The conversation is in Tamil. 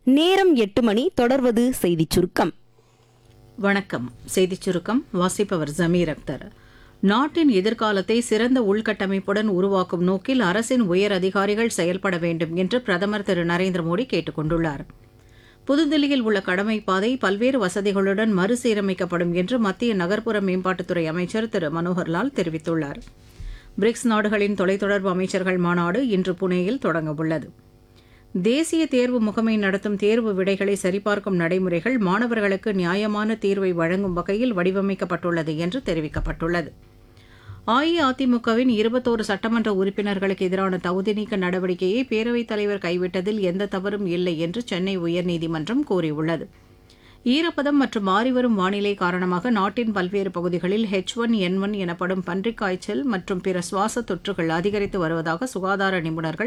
நேரம் எட்டு மணி தொடர்வது செய்திச் சுருக்கம் வணக்கம் செய்திச் சுருக்கம் வாசிப்பவர் ஜமீர் அக்தர் நாட்டின் எதிர்காலத்தை சிறந்த உள்கட்டமைப்புடன் உருவாக்கும் நோக்கில் அரசின் உயர் அதிகாரிகள் செயல்பட வேண்டும் என்று பிரதமர் திரு நரேந்திர மோடி கேட்டுக் கொண்டுள்ளார் புதுதில்லியில் உள்ள கடமை பாதை பல்வேறு வசதிகளுடன் மறுசீரமைக்கப்படும் என்று மத்திய நகர்ப்புற மேம்பாட்டுத்துறை அமைச்சர் திரு மனோகர்லால் தெரிவித்துள்ளார் பிரிக்ஸ் நாடுகளின் தொலைத்தொடர்பு அமைச்சர்கள் மாநாடு இன்று புனேயில் தொடங்கவுள்ளது தேசிய தேர்வு முகமை நடத்தும் தேர்வு விடைகளை சரிபார்க்கும் நடைமுறைகள் மாணவர்களுக்கு நியாயமான தீர்வை வழங்கும் வகையில் வடிவமைக்கப்பட்டுள்ளது என்று தெரிவிக்கப்பட்டுள்ளது அஇஅதிமுகவின் இருபத்தோரு சட்டமன்ற உறுப்பினர்களுக்கு எதிரான தகுதி நீக்க நடவடிக்கையை பேரவைத் தலைவர் கைவிட்டதில் எந்த தவறும் இல்லை என்று சென்னை உயர்நீதிமன்றம் கூறியுள்ளது ஈரப்பதம் மற்றும் மாறிவரும் வானிலை காரணமாக நாட்டின் பல்வேறு பகுதிகளில் ஹெச் ஒன் என் ஒன் எனப்படும் பன்றிக் காய்ச்சல் மற்றும் பிற சுவாச தொற்றுகள் அதிகரித்து வருவதாக சுகாதார நிபுணர்கள்